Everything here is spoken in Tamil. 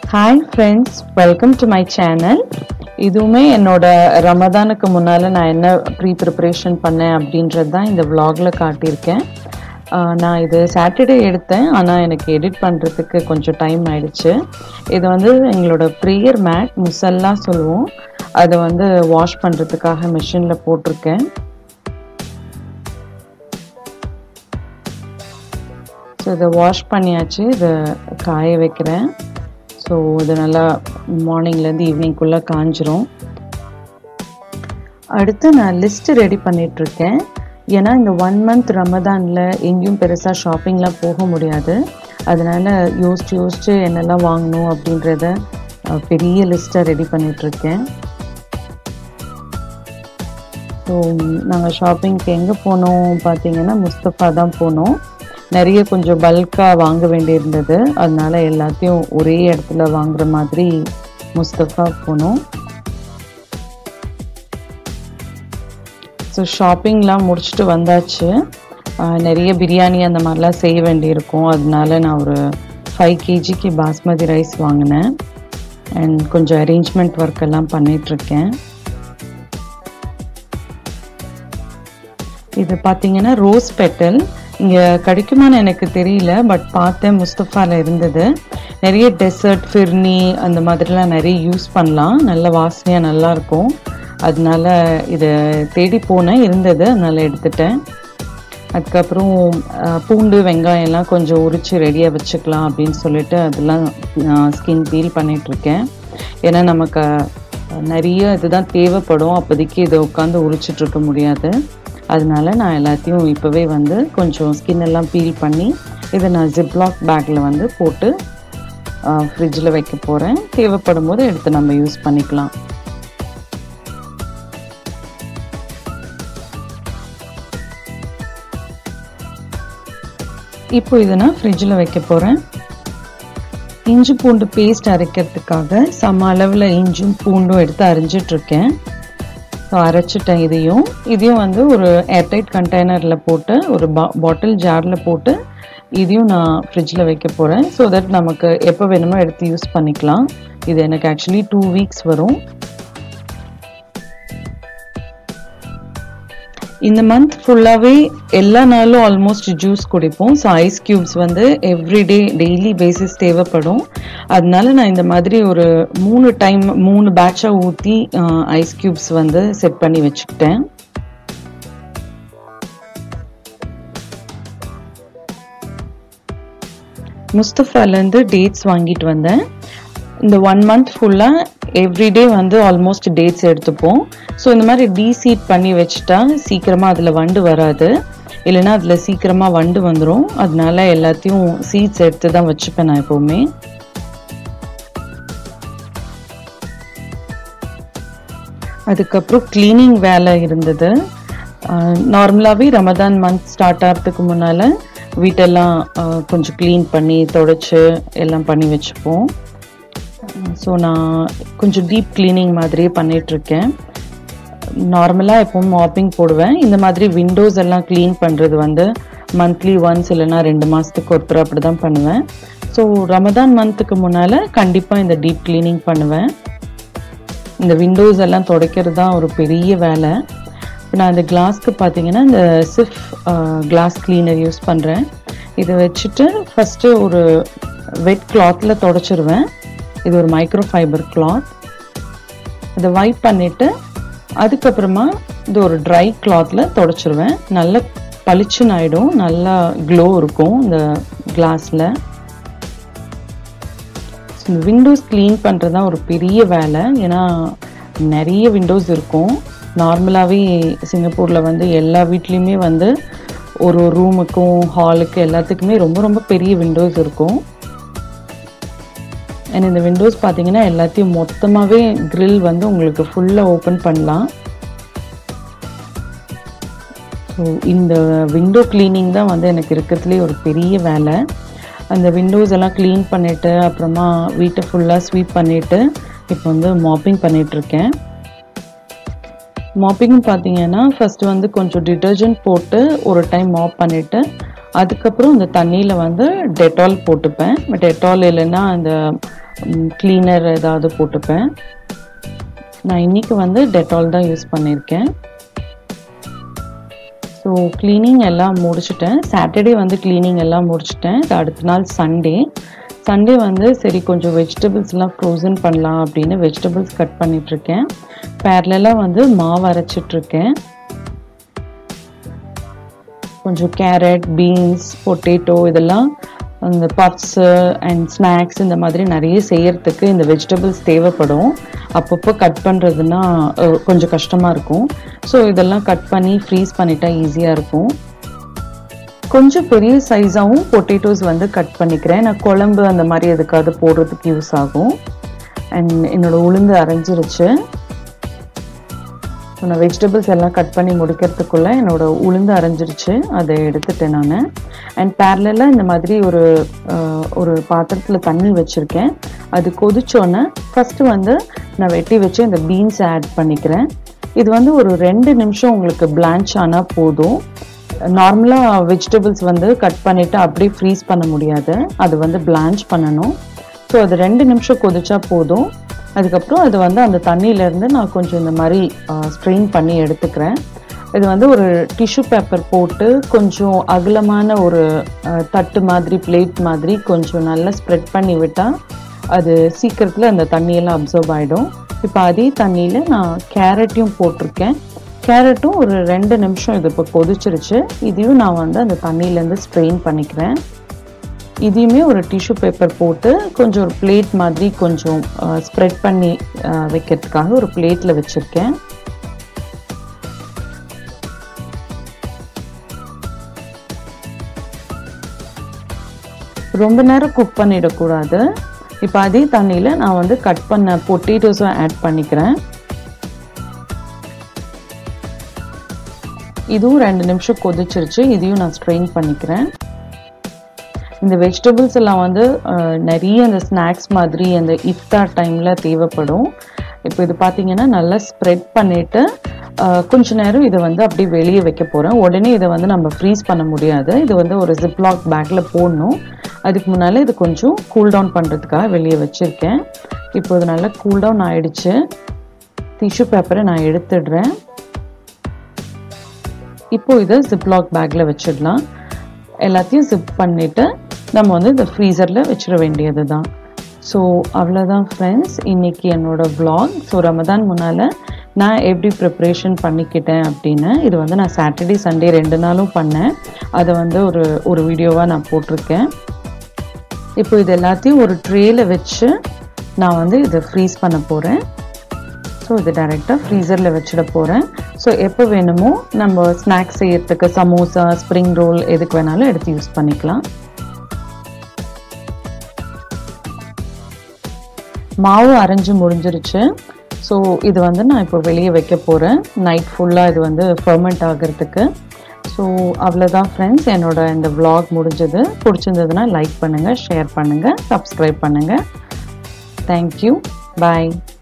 hi friends welcome to my channel இதுவுமே என்னோட ரமதானுக்கு முன்னால் நான் என்ன ப்ரீ ப்ரிப்பரேஷன் பண்ணேன் அப்படின்றது தான் இந்த vlogல காட்டியிருக்கேன் ஆஹ் நான் இது சாட்டர்டே எடுத்தேன் ஆனால் எனக்கு எடிட் பண்ணுறதுக்கு கொஞ்சம் டைம் ஆயிடுச்சு இது வந்து எங்களோட ப்ரேயர் மேட் முசல்லா சொல்லுவோம் அதை வந்து வாஷ் பண்ணுறதுக்காக மிஷினில் போட்டிருக்கேன் ஸோ இதை வாஷ் பண்ணியாச்சு இதை காய வைக்கிறேன் ஸோ இது நல்லா மார்னிங்லேருந்து ஈவினிங்குள்ளே காஞ்சிரும் அடுத்து நான் லிஸ்ட் ரெடி பண்ணிகிட்ருக்கேன் ஏன்னா இந்த ஒன் மந்த் ரமதானில் எங்கேயும் பெருசாக ஷாப்பிங்லாம் போக முடியாது அதனால் யோசிச்சு யோசிச்சு என்னெல்லாம் வாங்கணும் அப்படின்றத அஹ், பெரிய லிஸ்ட்டை ரெடி பண்ணிகிட்ருக்கேன் ஸோ நாங்கள் ஷாப்பிங்க்கு எங்கே போனோம் பார்த்தீங்கன்னா முஸ்தஃபா தான் போனோம் நிறைய கொஞ்சம் பல்காக வாங்க வேண்டியிருந்தது அதனால எல்லாத்தையும் ஒரே இடத்துல வாங்குற மாதிரி முஸ்தஃபா போனோம் ஸோ ஷாப்பிங்லாம் முடிச்சுட்டு வந்தாச்சு ஆஹ் நிறைய பிரியாணி அந்த மாதிரிலாம் செய்ய வேண்டியிருக்கும் அதனால நான் ஒரு ஃபைவ் கேஜிக்கு பாஸ்மதி ரைஸ் வாங்கினேன் அண்ட் கொஞ்சம் அரேஞ்ச்மெண்ட் ஒர்க் எல்லாம் பண்ணிகிட்ருக்கேன் இது பார்த்தீங்கன்னா ரோஸ் பெட்டல் இங்கே கிடைக்குமான்னு எனக்கு தெரியல பட் பார்த்தேன் முஸ்தஃபால இருந்தது நிறைய டெசர்ட் ஃபிர்னி அந்த மாதிரிலாம் நிறைய யூஸ் பண்ணலாம் நல்ல வாசனையாக நல்லா இருக்கும் அதனால இதை தேடி போனேன் இருந்தது அதனால எடுத்துட்டேன் அதுக்கப்புறம் அஹ், பூண்டு வெங்காயம் எல்லாம் கொஞ்சம் உரிச்சு ரெடியாக வச்சுக்கலாம் அப்படின்னு சொல்லிட்டு அதெல்லாம் ஸ்கின் பீல் பண்ணிட்டு இருக்கேன் ஏன்னா நமக்கு அஹ், நிறைய இதுதான் தேவைப்படும் அப்போதைக்கு இதை உட்காந்து உரிச்சிட்டு இருக்க முடியாது அதனால நான் எல்லாத்தையும் இப்போவே வந்து கொஞ்சம் ஸ்கின் எல்லாம் பீல் பண்ணி இதை நான் ஜிப்லாக் பேக்கில் வந்து போட்டு ஃப்ரிட்ஜில் வைக்க போகிறேன் தேவைப்படும் போது எடுத்து நம்ம யூஸ் பண்ணிக்கலாம் இப்போ இதை நான் ஃப்ரிட்ஜில் வைக்க போகிறேன் இஞ்சி பூண்டு பேஸ்ட் அரைக்கிறதுக்காக சம அளவில் இஞ்சும் பூண்டும் எடுத்து அரைஞ்சிட்டு இருக்கேன் ஸோ அரைச்சிட்டேன் இதையும் இதையும் வந்து ஒரு ஏர்டைட் கண்டெய்னரில் போட்டு ஒரு பா பாட்டில் ஜாரில் போட்டு இதையும் நான் ஃப்ரிட்ஜில் வைக்க போகிறேன் ஸோ தட் நமக்கு எப்போ வேணுமோ எடுத்து யூஸ் பண்ணிக்கலாம் இது எனக்கு ஆக்சுவலி டூ வீக்ஸ் வரும் இந்த மந்த் ஃபுல்லாகவே எல்லா நாளும் ஆல்மோஸ்ட் ஜூஸ் குடிப்போம் ஸோ ஐஸ் கியூப்ஸ் வந்து எவ்ரிடே டெய்லி பேசிஸ் தேவைப்படும் அதனால நான் இந்த மாதிரி ஒரு மூணு டைம் மூணு பேட்சாக ஊற்றி ஐஸ் கியூப்ஸ் வந்து செட் பண்ணி வச்சுக்கிட்டேன் முஸ்தஃபாலேருந்து டேட்ஸ் வாங்கிட்டு வந்தேன் இந்த ஒன் மந்த் ஃபுல்லாக எவ்ரிடே வந்து ஆல்மோஸ்ட் டேட்ஸ் எடுத்துப்போம் ஸோ இந்த மாதிரி டீசீட் பண்ணி வச்சுட்டா சீக்கிரமாக அதில் வண்டு வராது இல்லைன்னா அதில் சீக்கிரமாக வண்டு வந்துடும் அதனால எல்லாத்தையும் சீட்ஸ் எடுத்து தான் வச்சுப்பேன் நான் எப்போவுமே அதுக்கப்புறம் க்ளீனிங் வேலை இருந்தது நார்மலாகவே ரமதான் மந்த் ஸ்டார்ட் ஆகிறதுக்கு முன்னால் வீட்டெல்லாம் ஆஹ், கொஞ்சம் க்ளீன் பண்ணி தொடச்சி எல்லாம் பண்ணி வச்சுப்போம் ஸோ நான் கொஞ்சம் டீப் க்ளீனிங் மாதிரியே பண்ணிகிட்ருக்கேன் நார்மலாக எப்பவும் மாப்பிங் போடுவேன் இந்த மாதிரி விண்டோஸ் எல்லாம் க்ளீன் பண்ணுறது வந்து மந்த்லி ஒன்ஸ் இல்லைன்னா ரெண்டு மாதத்துக்கு ஒருத்தர் அப்படி தான் பண்ணுவேன் ஸோ ரமதான் மந்த்துக்கு முன்னால் கண்டிப்பாக இந்த டீப் க்ளீனிங் பண்ணுவேன் இந்த விண்டோஸ் எல்லாம் துடைக்கிறது தான் ஒரு பெரிய வேலை இப்போ நான் இந்த கிளாஸ்க்கு பார்த்தீங்கன்னா இந்த சிஃப் கிளாஸ் கிளீனர் யூஸ் பண்ணுறேன் இதை வச்சுட்டு ஃபஸ்ட்டு ஒரு வெட் கிளாத்தில் தொடச்சிருவேன் இது ஒரு மைக்ரோ ஃபைபர் கிளாத் இதை வைப் பண்ணிவிட்டு அதுக்கப்புறமா இது ஒரு ட்ரை கிளாத்தில் தொடச்சிருவேன் நல்ல பளிச்சுன்னு ஆகிடும் நல்லா க்ளோ இருக்கும் இந்த கிளாஸில் இந்த விண்டோஸ் க்ளீன் பண்ணுறது தான் ஒரு பெரிய வேலை ஏன்னா நிறைய விண்டோஸ் இருக்கும் நார்மலாகவே சிங்கப்பூரில் வந்து எல்லா வீட்லேயுமே வந்து ஒரு ஒரு ரூமுக்கும் ஹாலுக்கு எல்லாத்துக்குமே ரொம்ப ரொம்ப பெரிய விண்டோஸ் இருக்கும் அண்ட் இந்த விண்டோஸ் பார்த்தீங்கன்னா எல்லாத்தையும் மொத்தமாகவே grill வந்து உங்களுக்கு ஃபுல்லாக ஓப்பன் பண்ணலாம் ஸோ இந்த விண்டோ க்ளீனிங் தான் வந்து எனக்கு இருக்கிறதுலே ஒரு பெரிய வேலை அந்த விண்டோஸ் எல்லாம் க்ளீன் பண்ணிவிட்டு அப்புறமா வீட்டை ஃபுல்லாக ஸ்வீப் பண்ணிவிட்டு இப்போ வந்து மாப்பிங் பண்ணிகிட்ருக்கேன் மாப்பிங் பார்த்தீங்கன்னா ஃபஸ்ட்டு வந்து கொஞ்சம் டிட்டர்ஜென்ட் போட்டு ஒரு டைம் மாப் பண்ணிவிட்டு அதுக்கப்புறம் இந்த தண்ணியில் வந்து டெட்டால் போட்டுப்பேன் டெட்டால் இல்லைன்னா அந்த க்ளீனர் ஏதாவது போட்டுப்பேன் நான் இன்னைக்கு வந்து டெட்டால் தான் யூஸ் பண்ணியிருக்கேன் ஸோ க்ளீனிங் எல்லாம் முடிச்சிட்டேன் சாட்டர்டே வந்து க்ளீனிங் எல்லாம் முடிச்சிட்டேன் இது அடுத்த நாள் சண்டே சண்டே வந்து சரி கொஞ்சம் வெஜிடபிள்ஸ்லாம் ஃப்ரோசன் பண்ணலாம் அப்படின்னு வெஜிடபிள்ஸ் கட் பண்ணிகிட்ருக்கேன் பேரலாக வந்து மாவு அரைச்சிட்ருக்கேன் கொஞ்சம் கேரட் பீன்ஸ் பொட்டேட்டோ இதெல்லாம் அந்த பப்ஸு அண்ட் ஸ்நாக்ஸ் இந்த மாதிரி நிறைய செய்யறதுக்கு இந்த வெஜிடபிள்ஸ் தேவைப்படும் அப்பப்போ கட் பண்ணுறதுனா கொஞ்சம் கஷ்டமாக இருக்கும் ஸோ இதெல்லாம் கட் பண்ணி ஃப்ரீஸ் பண்ணிட்டா ஈஸியாக இருக்கும் கொஞ்சம் பெரிய சைஸாகவும் பொட்டேட்டோஸ் வந்து கட் பண்ணிக்கிறேன் நான் குழம்பு அந்த மாதிரி எதுக்காவது போடுறதுக்கு யூஸ் ஆகும் அண்ட் என்னோட உளுந்து அரைஞ்சிருச்சு ஸோ நான் வெஜிடபிள்ஸ் எல்லாம் கட் பண்ணி முடிக்கிறதுக்குள்ளே என்னோட உளுந்து அரைஞ்சிருச்சு அதை எடுத்துட்டேன் நான் அண்ட் பேரலாக இந்த மாதிரி ஒரு ஒரு பாத்திரத்தில் தண்ணி வச்சுருக்கேன் அது கொதிச்சோன்னே ஃபஸ்ட்டு வந்து நான் வெட்டி வச்சு இந்த பீன்ஸ் ஆட் பண்ணிக்கிறேன் இது வந்து ஒரு ரெண்டு நிமிஷம் உங்களுக்கு பிளான்ச் ஆனால் போதும் நார்மலாக வெஜிடபிள்ஸ் வந்து கட் பண்ணிவிட்டு அப்படியே ஃப்ரீஸ் பண்ண முடியாது அது வந்து பிளான்ச் பண்ணணும் ஸோ அது ரெண்டு நிமிஷம் கொதிச்சா போதும் அதுக்கப்புறம் அது வந்து அந்த தண்ணியிலேருந்து நான் கொஞ்சம் இந்த மாதிரி ஸ்ட்ரெயின் பண்ணி எடுத்துக்கிறேன் இது வந்து ஒரு டிஷ்யூ பேப்பர் போட்டு கொஞ்சம் அகலமான ஒரு தட்டு மாதிரி பிளேட் மாதிரி கொஞ்சம் நல்லா ஸ்ப்ரெட் பண்ணி விட்டால் அது சீக்கிரத்தில் அந்த தண்ணியெல்லாம் அப்சர்வ் ஆகிடும் இப்போ அதே தண்ணியில் நான் கேரட்டையும் போட்டிருக்கேன் கேரட்டும் ஒரு ரெண்டு நிமிஷம் இது இப்போ கொதிச்சிருச்சு இதையும் நான் வந்து அந்த தண்ணியிலேருந்து ஸ்ட்ரெயின் பண்ணிக்கிறேன் இதையுமே ஒரு டிஷ்யூ பேப்பர் போட்டு கொஞ்சம் ஒரு பிளேட் மாதிரி கொஞ்சம் ஸ்ப்ரெட் பண்ணி வைக்கிறதுக்காக ஒரு பிளேட்டில் வச்சுருக்கேன் ரொம்ப நேரம் குக் பண்ணிடக்கூடாது இப்போ அதே தண்ணியில் நான் வந்து கட் பண்ண பொட்டேட்டோஸும் ஆட் பண்ணிக்கிறேன் இதுவும் ரெண்டு நிமிஷம் கொதிச்சிருச்சு இதையும் நான் ஸ்ட்ரெயின் பண்ணிக்கிறேன் இந்த வெஜிடபிள்ஸ் எல்லாம் வந்து நிறைய அந்த ஸ்நாக்ஸ் மாதிரி அந்த இஃப்தார் டைமில் தேவைப்படும் இப்போ இது பார்த்தீங்கன்னா நல்லா ஸ்ப்ரெட் பண்ணிவிட்டு கொஞ்ச நேரம் இதை வந்து அப்படியே வெளியே வைக்க போகிறேன் உடனே இதை வந்து நம்ம ஃப்ரீஸ் பண்ண முடியாது இது வந்து ஒரு ஜிப்லாக் பேக்கில் போடணும் அதுக்கு முன்னால் இது கொஞ்சம் கூல் டவுன் பண்ணுறதுக்காக வெளியே வச்சுருக்கேன் இப்போ இது நல்லா கூல் டவுன் ஆகிடுச்சு டிஷ்யூ பேப்பரை நான் எடுத்துடுறேன் இப்போ இதை ஜிப்லாக் பேக்கில் வச்சிடலாம் எல்லாத்தையும் ஜிப் பண்ணிவிட்டு நம்ம வந்து இந்த ஃப்ரீசரில் வச்சிட வேண்டியது தான் ஸோ அவ்வளோதான் ஃப்ரெண்ட்ஸ் இன்றைக்கி என்னோடய vlog ஸோ ரமதான் முன்னால் நான் எப்படி ப்ரிப்ரேஷன் பண்ணிக்கிட்டேன் அப்படின்னு இது வந்து நான் சாட்டர்டே சண்டே ரெண்டு நாளும் பண்ணேன் அதை வந்து ஒரு ஒரு வீடியோவாக நான் போட்டிருக்கேன் இப்போ இது எல்லாத்தையும் ஒரு ட்ரேயில் வச்சு நான் வந்து இதை ஃப்ரீஸ் பண்ண போகிறேன் ஸோ இது டைரெக்டாக ஃப்ரீசரில் வச்சிட போகிறேன் ஸோ எப்போ வேணுமோ நம்ம ஸ்நாக்ஸ் செய்யறதுக்கு சமோசா ஸ்ப்ரிங் ரோல் எதுக்கு வேணாலும் எடுத்து யூஸ் பண்ணிக்கலாம் மாவு அரைஞ்சு முடிஞ்சிருச்சு ஸோ இது வந்து நான் இப்போ வெளியே வைக்க போகிறேன் நைட் ஃபுல்லாக இது வந்து ஃபர்மெண்ட் ஆகிறதுக்கு ஸோ அவ்வளோதான் ஃப்ரெண்ட்ஸ் என்னோட இந்த vlog முடிஞ்சது பிடிச்சிருந்ததுன்னா லைக் பண்ணுங்கள் ஷேர் பண்ணுங்கள் சப்ஸ்கிரைப் பண்ணுங்கள் தேங்க்யூ பாய்